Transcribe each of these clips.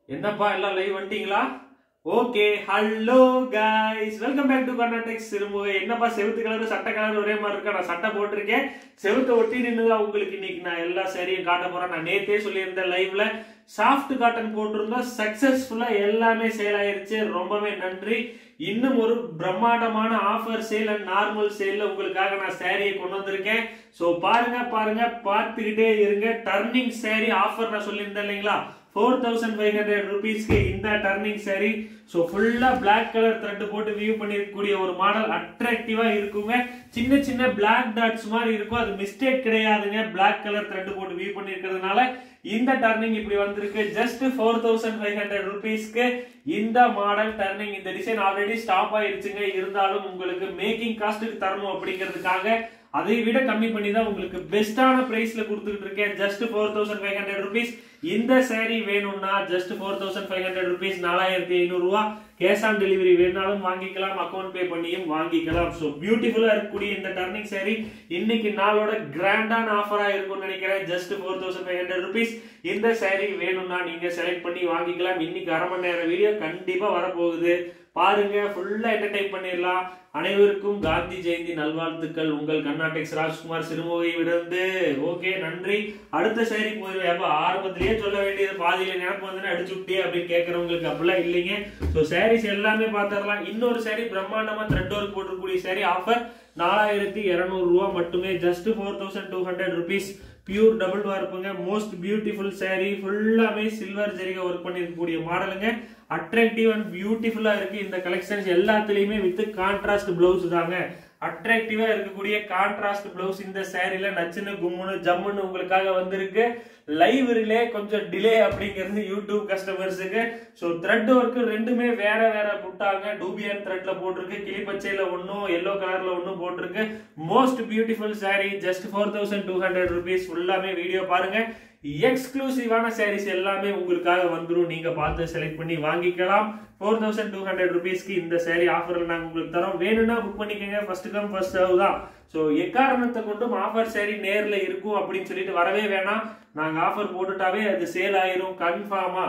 என்னப்பா எல்லாம் லைவ் வந்துட்டீங்களா okay hello guys welcome back to Karnatex திரும்ப என்னப்பா செவுத்து கலர் சட்டை கலர் ஒரே மாதிரி இருக்கா நான் சட்டை போட்டிருக்கேன் செவுத்தை ஒட்டி நின்னுதான் உங்களுக்கு இன்னைக்கு நான் எல்லா சரியும் காட்ட போறேன் நான் நேத்தே சொல்லியிருந்தேன் லைவ்ல சாஃப்ட் காட்டன் போட்டிருந்தோம் சக்சஸ்ஃபுல்லா எல்லாமே சேல் ஆயிருச்சு ரொம்பவே நன்றி இன்னும் ஒரு பிரம்மாண்டமான ஆஃபர் சேல் அண்ட் நார்மல் சேல்ல உங்களுக்காக நான் சாரியை கொண்டு வந்திருக்கேன் ஸோ பாருங்க பாருங்க பார்த்துக்கிட்டே இருங்க டர்னிங் saree ஆஃபர் நான் சொல்லியிருந்தேன் இல்லைங்களா ஃபோர் தௌசண்ட் ஃபைவ் ஹண்ட்ரட் ருபீஸ்க்கு இந்த டர்னிங் saree ஸோ ஃபுல்லாக பிளாக் கலர் த்ரெட் போட்டு வியூ பண்ணிருக்கக்கூடிய ஒரு மாடல் அட்ராக்டிவாக இருக்குங்க சின்ன சின்ன பிளாக் டாட்ஸ் மாதிரி இருக்கும் அது மிஸ்டேக் கிடையாதுங்க பிளாக் கலர் த்ரெட் போட்டு வியூ பண்ணிருக்கிறதுனால இந்த டர்னிங் இப்படி வந்திருக்கு just four thousand five hundred ருபீஸ்க்கு இந்த மாடல் டர்னிங் இந்த டிசைன் ஆல்ரெடி ஸ்டாப் ஆயிருச்சுங்க இருந்தாலும் உங்களுக்கு மேக்கிங் காஸ்ட்டுக்கு தரணும் அப்படிங்கிறதுக்காக அதை விட கம்மி பண்ணி தான் உங்களுக்கு பெஸ்டான பிரைஸ்ல கொடுத்துட்டு இருக்கேன் just four thousand five hundred rupees இந்த saree வேணும்னா just four thousand five hundred rupees நாலாயிரத்தி ஐநூறு ரூபா கேஷ் ஆன் டெலிவரி வேணாலும் வாங்கிக்கலாம் அக்கௌண்ட் பே பண்ணியும் வாங்கிக்கலாம் ஸோ பியூட்டிஃபுல்லா இருக்கக்கூடிய இந்த டர்னிங் saree இன்னைக்கு நாளோட கிராண்டான ஆஃபரா இருக்கும்னு நினைக்கிறேன் just four thousand five hundred rupees இந்த saree வேணும்னா நீங்க செலக்ட் பண்ணி வாங்கிக்கலாம் இன்னைக்கு அரை மணி நேரம் வீடியோ கண்டிப்பா வரப்போகுது பாருங்க ஃபுல்லா என்டர்டைன் பண்ணிடலாம் அனைவருக்கும் காந்தி ஜெயந்தி நல்வாழ்த்துக்கள் உங்கள் கர்நாடெக்ஸ் ராஜ்குமார் சிறுமுகை விருந்து ஓகே நன்றி அடுத்த சேரி போயிருவேன் அப்ப ஆரம்பத்திலேயே சொல்ல வேண்டியது பாதியில நினைப்பு வந்து அடிச்சு விட்டியே அப்படின்னு கேட்கறவங்களுக்கு அப்படிலாம் இல்லைங்க ஸோ சாரீஸ் எல்லாமே பார்த்துடலாம் இன்னொரு சாரி பிரம்மாண்டமா த்ரெட் ஒர்க் போட்டிருக்கக்கூடிய சாரி ஆஃபர் நாலாயிரத்தி இருநூறு ரூபா மட்டுமே just four thousand two hundred rupees pure double வார்ப்புங்க மோஸ்ட் பியூட்டிஃபுல் saree ஃபுல்லாமே சில்வர் ஜரிகை ஒர்க் பண்ணிருக்கக்கூடிய மாடலுங்க அட்ராக்டிவ் அண்ட் பியூட்டிஃபுல்லா இருக்கு இந்த கலெக்ஷன்ஸ் எல்லாத்துலயுமே வித் கான்ட்ராஸ்ட் பிளவுஸ் தாங்க அட்ராக்டிவா இருக்கக்கூடிய கான்ட்ராஸ்ட் பிளவுஸ் இந்த சேரீல நச்சுன்னு கும்முன்னு ஜம்முன்னு உங்களுக்காக வந்திருக்கு லைவ் ரிலே கொஞ்சம் டிலே அப்படிங்கிறது யூடியூப் கஸ்டமர்ஸுக்கு ஸோ த்ரெட் ஒர்க்கு ரெண்டுமே வேற வேற புட்டாங்க டூபியன் த்ரெட்ல போட்டிருக்கு கிளி பச்சையில ஒன்றும் எல்லோ கலர்ல ஒன்றும் போட்டிருக்கு most beautiful saree just four thousand two hundred rupees ஃபுல்லாமே வீடியோ பாருங்க எக்ஸ்க்ளூசிவான sarees எல்லாமே உங்களுக்காக வந்துடும் நீங்க பார்த்து செலக்ட் பண்ணி வாங்கிக்கலாம் ஃபோர் தௌசண்ட் டூ ஹண்ட்ரட் ருபீஸ்க்கு இந்த saree ஆஃபர்ல நாங்க உங்களுக்கு தரோம் வேணும்னா புக் பண்ணிக்கோங்க ஃபர்ஸ்ட் கம் ஃபர்ஸ்ட் சர்வ் தான் ஸோ எக்காரணத்தை கொண்டும் ஆஃபர் saree நேர்ல இருக்கும் அப்படின்னு சொல்லிட்டு வரவே வேணாம் நாங்க ஆஃபர் போட்டுட்டாவே அது சேல் ஆயிரும் கன்ஃபார்மா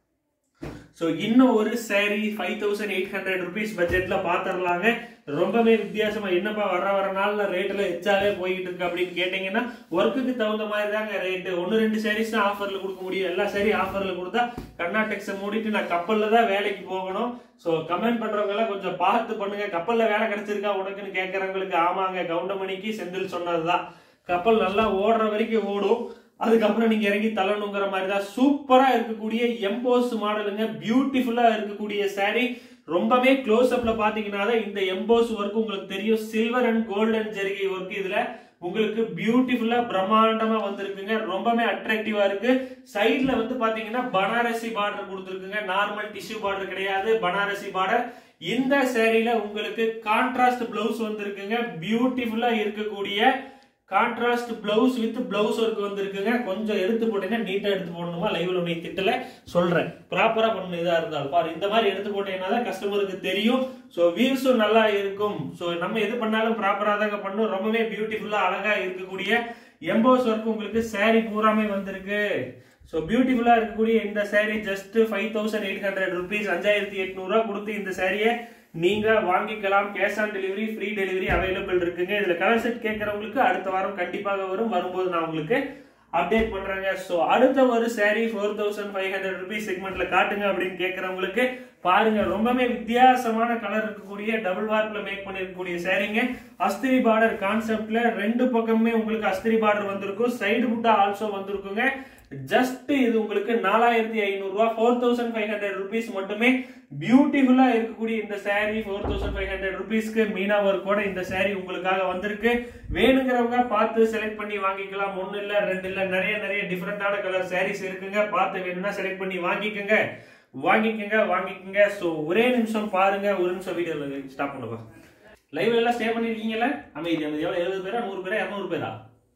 ஸோ இன்னும் ஒரு saree five thousand eight hundred rupees பட்ஜெட்ல பாத்திரலாங்க ரொம்பவே வித்தியாசமா என்னப்பா வர வர நாள்ல ரேட்ல எச்சாலே போய்கிட்டு இருக்கு அப்படின்னு கேட்டீங்கன்னா ஒர்க்குக்கு தகுந்த மாதிரி தாங்க ரேட்டு ஒன்னு ரெண்டு சாரீஸ் தான் ஆஃபர்ல கொடுக்க முடியும் எல்லா சாரி ஆஃபர்ல கொடுத்தா கர்நாடெக்ஸை மூடிட்டு நான் கப்பல்ல தான் வேலைக்கு போகணும் ஸோ கமெண்ட் பண்றவங்க எல்லாம் கொஞ்சம் பார்த்து பண்ணுங்க கப்பல்ல வேலை கிடைச்சிருக்கா உனக்குன்னு கேட்கறவங்களுக்கு ஆமாங்க கவுண்டமணிக்கு செந்தில் சொன்னதுதான் கப்பல் நல்லா ஓடுற வரைக்கும் ஓடும் அதுக்கப்புறம் நீங்க இறங்கி தள்ளணுங்கிற மாதிரி தான் சூப்பரா இருக்கக்கூடிய எம்போஸ் மாடலுங்க பியூட்டிஃபுல்லா இருக்கக்கூடிய saree ரொம்பவே க்ளோஸ் அப்ல பாத்தீங்கன்னா தான் இந்த எம்போஸ் ஒர்க் உங்களுக்கு தெரியும் சில்வர் அண்ட் கோல்டன் ஜெரிகை ஒர்க் இதுல உங்களுக்கு பியூட்டிஃபுல்லா பிரம்மாண்டமா வந்திருக்குங்க ரொம்பவே அட்ராக்டிவா இருக்கு சைடுல வந்து பாத்தீங்கன்னா பனாரசி பார்டர் கொடுத்துருக்குங்க நார்மல் டிஷ்யூ பார்டர் கிடையாது பனாரசி பார்டர் இந்த சேரீல உங்களுக்கு கான்ட்ராஸ்ட் பிளவுஸ் வந்திருக்குங்க பியூட்டிஃபுல்லா இருக்கக்கூடிய contrast blouse with blouse work வந்திருக்குங்க கொஞ்சம் எடுத்து போட்டீங்கன்னா நீட்டா எடுத்து போடணுமா லைவ்ல உன்னை திட்டல சொல்றேன் ப்ராப்பரா பண்ணணும் இதா இருந்தாலும் பாரு இந்த மாதிரி எடுத்து போட்டீங்கன்னா தான் கஸ்டமருக்கு தெரியும் ஸோ வியூஸும் நல்லா இருக்கும் ஸோ நம்ம எது பண்ணாலும் ப்ராப்பரா தாங்க பண்ணும் ரொம்பவே பியூட்டிஃபுல்லா அழகா இருக்கக்கூடிய எம்போஸ் ஒர்க் உங்களுக்கு saree பூராமே வந்திருக்கு ஸோ பியூட்டிஃபுல்லா இருக்கக்கூடிய இந்த saree just five thousand eight hundred rupees அஞ்சாயிரத்தி எட்நூறுவா கொடுத்து இந்த சாரியை நீங்க வாங்கிக்கலாம் cash on delivery free delivery available இருக்குங்க இதுல கலர் செட் கேட்கறவங்களுக்கு அடுத்த வாரம் கண்டிப்பாக வரும் வரும்போது நான் உங்களுக்கு அப்டேட் பண்றேங்க ஸோ அடுத்த ஒரு saree four thousand five hundred rupees செக்மெண்ட்ல காட்டுங்க அப்படின்னு கேட்கறவங்களுக்கு பாருங்க ரொம்பவே வித்தியாசமான கலர் இருக்கக்கூடிய டபுள் வார்ப்ல மேக் பண்ணிருக்கக்கூடிய சாரீங்க அஸ்திரி பார்டர் கான்செப்ட்ல ரெண்டு பக்கமுமே உங்களுக்கு அஸ்திரி பார்டர் வந்திருக்கும் சைடு புட்டா ஆல்சோ வந்திருக்குங்க ஜஸ்ட் இது உங்களுக்கு நாலாயிரத்தி ஐநூறு ரூபா four thousand five hundred rupees மட்டுமே பியூட்டிஃபுல்லா இருக்கக்கூடிய இந்த saree four thousand five hundred ருபீஸ்க்கு மீனா ஒர்க்கோட இந்த saree உங்களுக்காக வந்திருக்கு வேணுங்கிறவங்க பார்த்து செலக்ட் பண்ணி வாங்கிக்கலாம் ஒன்னு இல்ல ரெண்டு இல்ல நிறைய நிறைய டிஃப்ரெண்டான கலர் sarees இருக்குங்க பார்த்து வேணும்னா செலக்ட் பண்ணி வாங்கிக்கோங்க வாங்கிக்கோங்க வாங்கிக்கோங்க ஸோ ஒரே நிமிஷம் பாருங்க ஒரு நிமிஷம் வீடியோ ஸ்டாப் பண்ணுவா லைவ் எல்லாம் ஸ்டே பண்ணிருக்கீங்கல்ல அமைதி அமைதி எவ்வளவு எழுபது பேரா நூறு பேரா இரநூறு பேரா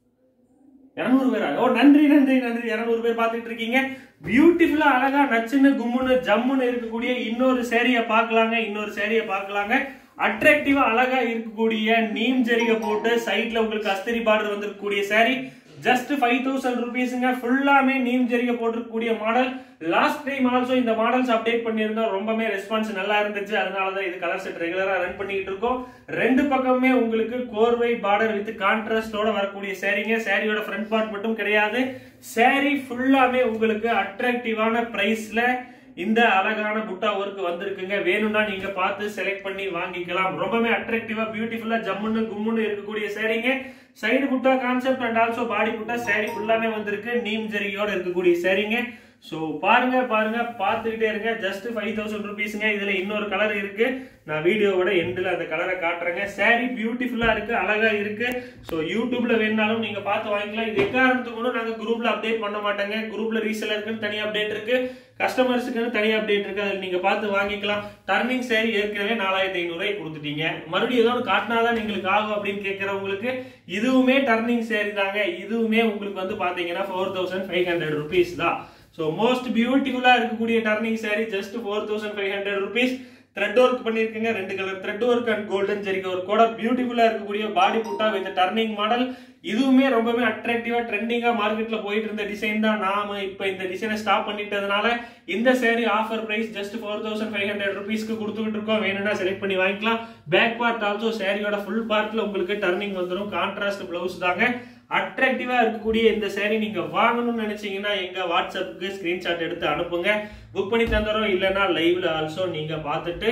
இருநூறு பேரா ஓ நன்றி நன்றி நன்றி இருநூறு பேர் பார்த்துட்டு இருக்கீங்க பியூட்டிஃபுல்லா அழகா நச்சுன்னு கும்முன்னு ஜம்முன்னு இருக்கக்கூடிய இன்னொரு சேரிய பார்க்கலாங்க இன்னொரு சேரிய பார்க்கலாங்க அட்ராக்டிவா அழகா இருக்கக்கூடிய நீம் ஜரிகை போட்டு சைட்ல உங்களுக்கு அஸ்திரி பார்டர் வந்திருக்கக்கூடிய saree ஜஸ்ட் ஃபைவ் தௌசண்ட் ருபீஸுங்க ஃபுல்லாமே நீம் ஜெரிக போட்டிருக்கக்கூடிய மாடல் லாஸ்ட் டைம் ஆல்சோ இந்த மாடல்ஸ் அப்டேட் பண்ணியிருந்தோம் ரொம்பவே ரெஸ்பான்ஸ் நல்லா இருந்துச்சு அதனால தான் இது கலர் செட் ரெகுலரா ரன் பண்ணிட்டு இருக்கோம் ரெண்டு பக்கமே உங்களுக்கு கோர்வை பார்டர் வித் கான்ட்ராஸ்டோட வரக்கூடிய சாரீங்க சாரியோட ஃப்ரண்ட் பார்ட் மட்டும் கிடையாது சாரி ஃபுல்லாமே உங்களுக்கு அட்ராக்டிவான பிரைஸ்ல இந்த அழகான புட்டா ஒர்க் வந்திருக்குங்க வேணும்னா நீங்க பார்த்து செலக்ட் பண்ணி வாங்கிக்கலாம் ரொம்பவே அட்ராக்டிவா பியூட்டிஃபுல்லா ஜம்முன்னு கும்முன்னு இருக்கக்கூடிய சாரீங்க சைடு புட்டா கான்செப்ட் அண்ட் ஆல்சோ பாடி புட்டா சாரி ஃபுல்லாமே வந்திருக்கு நீம் ஜரிகையோட இருக்கக்கூடிய சாரீங்க ஸோ பாருங்க பாருங்க பார்த்துக்கிட்டே இருங்க ஜஸ்ட் ஃபைவ் தௌசண்ட் ருபீஸுங்க இதுல இன்னொரு கலர் இருக்கு நான் வீடியோவோட எண்டில் அந்த கலரை காட்டுறேங்க சாரி பியூட்டிஃபுல்லா இருக்கு அழகா இருக்கு ஸோ யூடியூப்ல வேணாலும் நீங்க பார்த்து வாங்கிக்கலாம் இது எக்காரணத்துக்கு கூட நாங்க குரூப்ல அப்டேட் பண்ண மாட்டோங்க குரூப்ல ரீசெலருக்குன்னு தனி அப்டேட் இருக்கு கஸ்டமர்ஸுக்குன்னு தனி அப்டேட் இருக்கு அதில் நீங்க பார்த்து வாங்கிக்கலாம் டர்னிங் சேரி ஏற்கனவே நாலாயிரத்தி ஐநூறு கொடுத்துட்டீங்க மறுபடியும் ஏதோ காட்டினாதான் எங்களுக்கு ஆகும் அப்படின்னு கேட்கறவங்களுக்கு இதுவுமே டர்னிங் சேரி தாங்க இதுவுமே உங்களுக்கு வந்து பாத்தீங்கன்னா four thousand five hundred rupees தான் ஸோ மோஸ்ட் பியூட்டிஃபுல்லா இருக்கக்கூடிய turning sari just four thousand five hundred rupees thread work பண்ணிருக்கீங்க ரெண்டு colour thread work and golden ஜெரிக ஒர்க் கூட பியூட்டிஃபுல்லா இருக்கக்கூடிய பாடி புட்டா வித் டர்னிங் மாடல் இதுவுமே ரொம்பவே அட்ராக்டிவா ட்ரெண்டிங்கா மார்க்கெட்ல போயிட்டு இருந்த டிசைன் தான் நாம இப்ப இந்த டிசைனை ஸ்டாப் பண்ணிட்டதுனால இந்த saree offer price just four thousand five hundred ருபீஸ்க்கு கொடுத்துக்கிட்டு இருக்கோம் வேணும்னா செலக்ட் பண்ணி வாங்கிக்கலாம் பேக் பார்ட் ஆல்சோ சேரீயோட ஃபுல் பார்ட்ல உங்களுக்கு டர்னிங் வந்துடும் கான்ட்ராஸ்ட் பிளவுஸ் தாங்க அட்ராக்டிவா இருக்கக்கூடிய இந்த சேரீ நீங்க வாங்கணும்னு நினைச்சீங்கன்னா எங்க வாட்ஸ்அப்புக்கு ஸ்கிரீன்ஷாட் எடுத்து அனுப்புங்க புக் பண்ணி தந்துடுறோம் இல்லைன்னா லைவ்ல ஆல்சோ நீங்க பார்த்துட்டு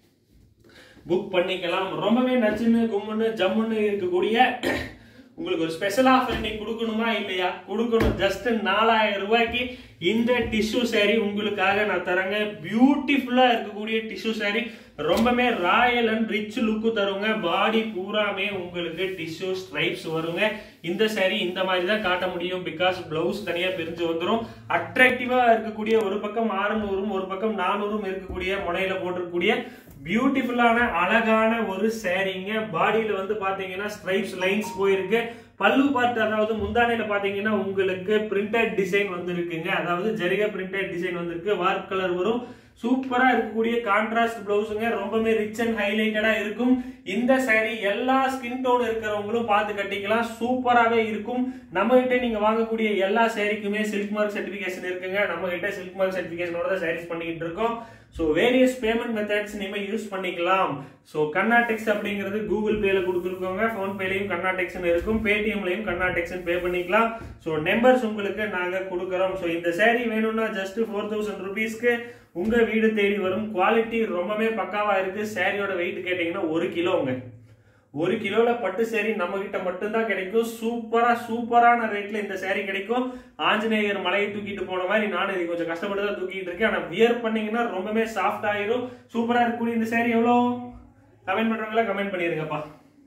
புக் பண்ணிக்கலாம் ரொம்பவே நச்சுன்னு கும்முன்னு ஜம்முன்னு இருக்கக்கூடிய உங்களுக்கு ஒரு ஸ்பெஷல் ஆஃபர் இன்னைக்கு கொடுக்கணுமா இல்லையா கொடுக்கணும் ஜஸ்ட் நாலாயிரம் ரூபாய்க்கு இந்த டிஷ்யூ saree உங்களுக்காக நான் தரேங்க பியூட்டிஃபுல்லா இருக்கக்கூடிய டிஷ்யூ saree ரொம்பவே ராயல் அண்ட் ரிச் லுக்கு தருங்க பாடி பூராமே உங்களுக்கு டிஷ்யூ ஸ்ட்ரைப்ஸ் வருங்க இந்த saree இந்த மாதிரி தான் காட்ட முடியும் பிகாஸ் பிளவுஸ் தனியா பிரிஞ்சு வந்துடும் அட்ராக்டிவா இருக்கக்கூடிய ஒரு பக்கம் ஆறுநூறும் ஒரு பக்கம் நானூறும் இருக்கக்கூடிய முனையில போட்டிருக்கக்கூடிய பியூட்டிஃபுல்லான அழகான ஒரு சேரீங்க பாடியில வந்து பாத்தீங்கன்னா ஸ்ட்ரைப்ஸ் லைன்ஸ் போயிருக்கு பல்லு பார்ட் அதாவது முந்தானையில பாத்தீங்கன்னா உங்களுக்கு பிரிண்டட் டிசைன் வந்திருக்குங்க அதாவது ஜரிகை பிரிண்டட் டிசைன் வந்திருக்கு வார்க் கலர் வரும் சூப்பரா இருக்கக்கூடிய கான்ட்ராஸ்ட் பிளவுஸுங்க ரொம்பவே ரிச் அண்ட் ஹைலைட்டடா இருக்கும் இந்த saree எல்லா ஸ்கின் டோன் இருக்கிறவங்களும் பார்த்து கட்டிக்கலாம் சூப்பராகவே இருக்கும் நம்ம கிட்ட நீங்க வாங்கக்கூடிய எல்லா சேரீக்குமே சில்க் மார்க் சர்டிபிகேஷன் இருக்குங்க நம்ம கிட்ட சில்க் மார்க் சர்டிபிகேஷனோட தான் சாரீஸ் பண்ணிக்கிட்டு இருக்கோம் ஸோ வேரியஸ் பேமெண்ட் மெத்தட்ஸ் நீங்க யூஸ் பண்ணிக்கலாம் ஸோ கர்நாடெக்ஸ் அப்படிங்கிறது கூகுள் பேல கொடுத்துருக்கோங்க ஃபோன் பேலையும் கர்நாடெக்ஸ்னு இருக்கும் பேடிஎம்லையும் கர்நாடெக்ஸ்னு பே பண்ணிக்கலாம் ஸோ நம்பர்ஸ் உங்களுக்கு நாங்க கொடுக்குறோம் ஸோ இந்த saree வேணும்னா ஜஸ்ட் ஃபோர் தௌசண்ட் ருபீஸ்க்கு உங்க வீடு தேடி வரும் குவாலிட்டி ரொம்பவே பக்காவா இருக்கு சாரியோட வெயிட் கேட்டீங்கன்னா ஒரு கிலோங்க ஒரு கிலோல பட்டு சேரீ நம்ம கிட்ட மட்டும்தான் கிடைக்கும் சூப்பரா சூப்பரான ரேட்ல இந்த சேரீ கிடைக்கும் ஆஞ்சநேயர் மலையை தூக்கிட்டு போன மாதிரி நானும் இது கொஞ்சம் கஷ்டப்பட்டு தான் தூக்கிட்டு இருக்கேன் ஆனா வியர் பண்ணீங்கன்னா ரொம்பவே சாஃப்ட் ஆயிரும் சூப்பரா இருக்கக்கூடிய இந்த சேரீ எவ்வளோ கமெண்ட் பண்றவங்களா கமெண்ட் பண்ணிருங்கப்பா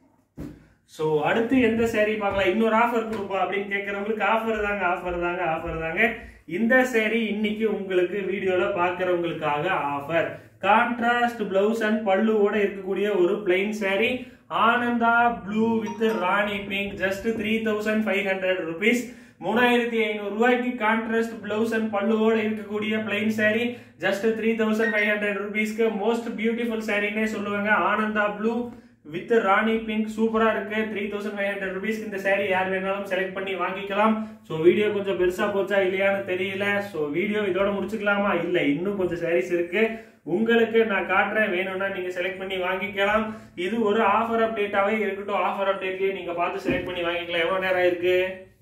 ஸோ அடுத்து எந்த சேரீ பார்க்கலாம் இன்னொரு ஆஃபர் கொடுப்பா அப்படின்னு கேட்கறவங்களுக்கு ஆஃபர் தாங்க ஆஃபர் தாங்க ஆஃபர் தாங்க இந்த சேரீ இன்னைக்கு உங்களுக்கு வீடியோல பார்க்கறவங்களுக்காக ஆஃபர் கான்ட்ராஸ்ட் பிளவுஸ் அண்ட் பல்லுவோட இருக்கக்கூடிய ஒரு plain saree Ananda blue with Rani pink just three thousand five hundred rupees மூணாயிரத்தி ஐநூறு ரூபாய்க்கு கான்ட்ராஸ்ட் பிளவுஸ் அண்ட் பல்லுவோட இருக்கக்கூடிய plain saree just three thousand five hundred ருபீஸ்க்கு மோஸ்ட் பியூட்டிஃபுல் சாரின்னே சொல்லுவாங்க Ananda blue with Rani pink சூப்பரா இருக்கு த்ரீ தௌசண்ட் ஃபைவ் ஹண்ட்ரட் ருபீஸ்க்கு இந்த saree யார் வேணாலும் செலக்ட் பண்ணி வாங்கிக்கலாம் ஸோ வீடியோ கொஞ்சம் பெருசா போச்சா இல்லையான்னு தெரியல ஸோ வீடியோ இதோட முடிச்சுக்கலாமா இல்ல இன்னும் கொஞ்சம் sarees இருக்கு உங்களுக்கு நான் காட்டுறேன் வேணும்னா நீங்க செலக்ட் பண்ணி வாங்கிக்கலாம் இது ஒரு ஆஃபர் அப்டேட்டாவே இருக்கட்டும் ஆஃபர் அப்டேட்லயே நீங்க பார்த்து செலக்ட் பண்ணி வாங்கிக்கலாம் எவ்வளவு நேரம் இருக்கு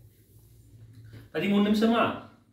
பதிமூணு நிமிஷமா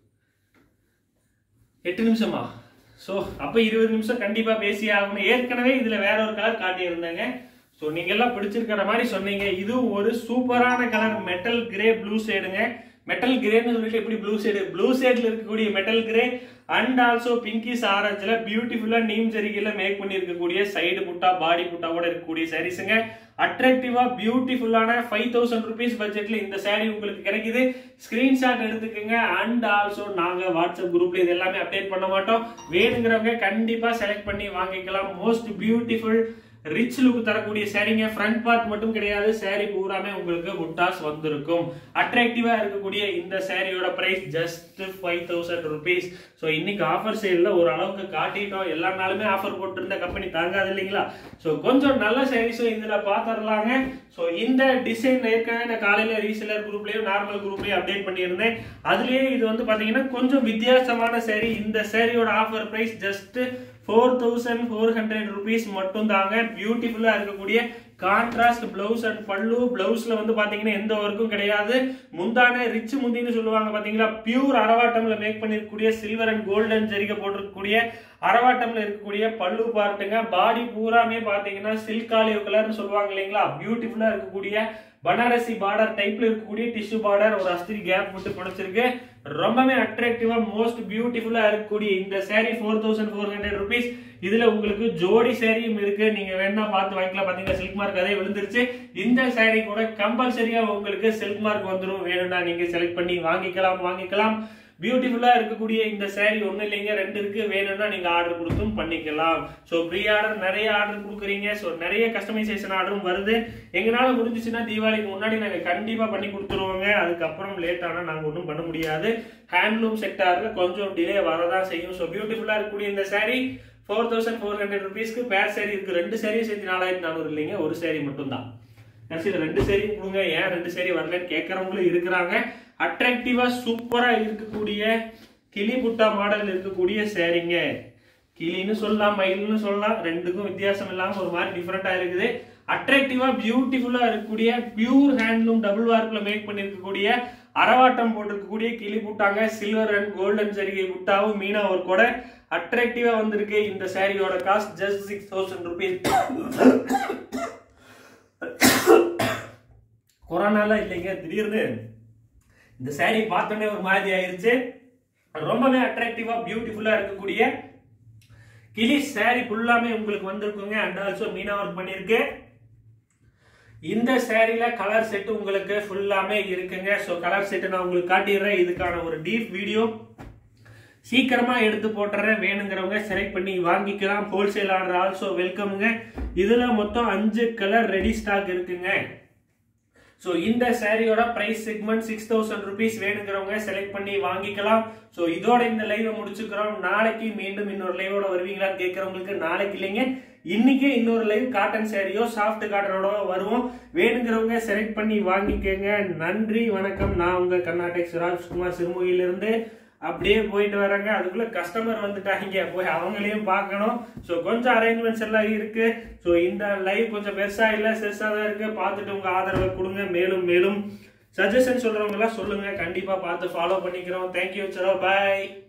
எட்டு நிமிஷமா ஸோ அப்போ இருபது நிமிஷம் கண்டிப்பா பேசி ஆகணும் ஏற்கனவே இதுல வேற ஒரு கலர் காட்டியிருந்தாங்க ஸோ நீங்க எல்லாம் பிடிச்சிருக்கிற மாதிரி சொன்னீங்க இதுவும் ஒரு சூப்பரான கலர் மெட்டல் கிரே ப்ளூ ஷேடுங்க மெட்டல் கிரேன்னு சொல்லிட்டு எப்படி ப்ளூ ஷேடு ப்ளூ ஷேட்ல இருக்கக்கூடிய metal grey and also pinkish ஆரஞ்சுல பியூட்டிஃபுல்லா நீம் ஜரிகையில மேக் பண்ணியிருக்கக்கூடிய சைடு புட்டா பாடி புட்டாவோட இருக்கக்கூடிய சாரீஸுங்க அட்ராக்டிவா பியூட்டிஃபுல்லான ஃபைவ் தௌசண்ட் ருபீஸ் பட்ஜெட்ல இந்த saree உங்களுக்கு கிடைக்குது ஸ்கிரீன்ஷாட் எடுத்துக்கோங்க அண்ட் ஆல்சோ நாங்க வாட்ஸ்அப் குரூப்ல இது எல்லாமே அப்டேட் பண்ண மாட்டோம் வேணுங்கிறவங்க கண்டிப்பா செலக்ட் பண்ணி வாங்கிக்கலாம் மோஸ்ட் பியூட்டிஃபுல் ரிச் லுக் தரக்கூடிய சாரீங்க ஃப்ரண்ட் பார்ட் மட்டும் கிடையாது சாரி பூராமே உங்களுக்கு புட்டாஸ் வந்திருக்கும் அட்ராக்டிவா இருக்கக்கூடிய இந்த சாரியோட price just five thousand rupees so இன்னைக்கு ஆஃபர் சேல்ல ஒரு அளவுக்கு காட்டிட்டோம் எல்லா நாளுமே ஆஃபர் போட்டிருந்த கம்பெனி தாங்காது இல்லைங்களா ஸோ கொஞ்சம் நல்ல சாரீஸும் இதுல பாத்திரலாங்க ஸோ இந்த டிசைன் ஏற்கனவே நான் காலையில ரீசெலர் குரூப்லயும் நார்மல் குரூப்லயும் அப்டேட் பண்ணியிருந்தேன் அதுலயே இது வந்து பாத்தீங்கன்னா கொஞ்சம் வித்தியாசமான சாரி இந்த சாரியோட offer price just four thousand four hundred rupees மட்டும் தாங்க பியூட்டிஃபுல்லா இருக்கக்கூடிய கான்ட்ராஸ்ட் பிளவுஸ் அண்ட் பல்லு பிளவுஸ்ல வந்து பாத்தீங்கன்னா எந்த ஒர்க்கும் கிடையாது முந்தான ரிச் முந்தின்னு சொல்லுவாங்க பாத்தீங்களா பியூர் அரவாட்டம்ல மேக் பண்ணிருக்கக்கூடிய சில்வர் அண்ட் கோல்டன் ஜரிகை போட்டிருக்கக்கூடிய அரவாட்டம்ல இருக்கக்கூடிய பல்லு பார்ட்டுங்க பாடி பூராமே பாத்தீங்கன்னா சில்க் ஆலிவ் கலர்னு சொல்லுவாங்க இல்லைங்களா பியூட்டிஃபுல்லா இருக்கக்கூடிய பனாரசி பார்டர் டைப்ல இருக்கக்கூடிய டிஷ்யூ பார்டர் ஒரு அஸ்திரி கேப் விட்டு பிடிச்சிருக்கு ரொம்பவே அட்ராக்டிவா மோஸ்ட் பியூட்டிஃபுல்லா இருக்கக்கூடிய இந்த saree four thousand four hundred rupees இதுல உங்களுக்கு ஜோடி சாரியும் இருக்கு நீங்க வேணா பார்த்து வாங்கிக்கலாம் பாத்தீங்கன்னா சில்க் மார்க் அதே விழுந்துருச்சு இந்த saree கூட கம்பல்சரியா உங்களுக்கு சில்க் மார்க் வந்துடும் வேணும்னா நீங்க செலக்ட் பண்ணி வாங்கிக்கலாம் வாங்கிக்கலாம் பியூட்டிஃபுல்லா இருக்கக்கூடிய இந்த saree ஒண்ணு இல்லைங்க ரெண்டு இருக்கு வேணும்னா நீங்க ஆர்டர் கொடுத்தும் பண்ணிக்கலாம் ஸோ ப்ரீ ஆர்டர் நிறைய ஆர்டர் கொடுக்குறீங்க ஸோ நிறைய கஸ்டமைசேஷன் ஆர்டரும் வருது எங்களால முடிஞ்சிச்சுன்னா தீபாவளிக்கு முன்னாடி நாங்க கண்டிப்பா பண்ணி கொடுத்துருவோங்க அதுக்கப்புறம் லேட் ஆனா நாங்க ஒன்றும் பண்ண முடியாது ஹேண்ட்லூம் செக்டார்ல கொஞ்சம் டிலே வரதான் செய்யும் ஸோ பியூட்டிஃபுல்லா இருக்கக்கூடிய இந்த saree four thousand four hundred ருபீஸ்க்கு பேர் saree இருக்கு ரெண்டு saree சேர்த்து நாலாயிரத்தி நானூறு இல்லைங்க ஒரு saree மட்டும் தான் கடைசியில் ரெண்டு சேரி கொடுங்க ஏன் ரெண்டு சேரி வரலன்னு கேட்கறவங்களும் இருக்கிறாங்க அட்ராக்டிவா சூப்பரா இருக்கக்கூடிய கிளி புட்டா மாடல் இருக்கக்கூடிய சேரீங்க கிளின்னு சொல்லலாம் மயில்னு சொல்லலாம் ரெண்டுக்கும் வித்தியாசம் இல்லாம ஒரு மாதிரி டிஃப்ரெண்டா இருக்குது அட்ராக்டிவா பியூட்டிஃபுல்லா இருக்கக்கூடிய பியூர் ஹேண்ட்லூம் டபுள் வார்ப்ல மேக் பண்ணிருக்கக்கூடிய அரவாட்டம் போட்டிருக்கக்கூடிய கிளி புட்டாங்க சில்வர் அண்ட் கோல்டன் சரிகை புட்டாவும் மீனா ஒரு கூட அட்ராக்டிவா வந்திருக்கு இந்த சாரியோட cost just six thousand rupees கொரோனால இல்லைங்க திடீர்னு இந்த saree பார்த்தோன்னே ஒரு மாதிரி ஆயிருச்சு ரொம்பவே அட்ராக்டிவா பியூட்டிஃபுல்லா இருக்கக்கூடிய கிளி saree ஃபுல்லாமே உங்களுக்கு வந்திருக்குங்க அண்ட் ஆல்சோ மீனா ஒர்க் பண்ணியிருக்கு இந்த சேரீல கலர் செட் உங்களுக்கு ஃபுல்லாமே இருக்குங்க ஸோ கலர் செட் நான் உங்களுக்கு காட்டிடுறேன் இதுக்கான ஒரு டீப் வீடியோ சீக்கிரமா எடுத்து போட்டுறேன் வேணுங்கிறவங்க செலக்ட் பண்ணி வாங்கிக்கலாம் ஹோல்சேல் ஆர்டர் ஆல்சோ வெல்கம்ங்க இதுல மொத்தம் அஞ்சு கலர் ரெடி ஸ்டாக் இருக்குங்க ஸோ இந்த சாரியோட price segment six thousand rupees வேணுங்கிறவங்க செலக்ட் பண்ணி வாங்கிக்கலாம் ஸோ இதோட இந்த லைவை முடிச்சுக்கிறோம் நாளைக்கு மீண்டும் இன்னொரு லைவோட வருவீங்களான்னு கேட்கறவங்களுக்கு நாளைக்கு இல்லைங்க இன்னைக்கே இன்னொரு லைவ் காட்டன் சாரியோ சாஃப்ட் காட்டனோட வருவோம் வேணுங்கிறவங்க செலக்ட் பண்ணி வாங்கிக்கோங்க நன்றி வணக்கம் நான் உங்க கர்நாடக் சுராஜ்குமார் சிறுமுகையிலிருந்து அப்படியே போயிட்டு வராங்க அதுக்குள்ள கஸ்டமர் வந்துட்டாங்க போய் அவங்களையும் பார்க்கணும் ஸோ கொஞ்சம் அரேஞ்ச்மெண்ட்ஸ் எல்லாம் இருக்கு ஸோ இந்த லைவ் கொஞ்சம் பெருசா இல்ல சிறுசா தான் இருக்கு பார்த்துட்டு உங்க ஆதரவை கொடுங்க மேலும் மேலும் சஜஷன் சொல்றவங்க எல்லாம் சொல்லுங்க கண்டிப்பா பார்த்து ஃபாலோ பண்ணிக்கிறோம் தேங்க்யூ சரோ பாய்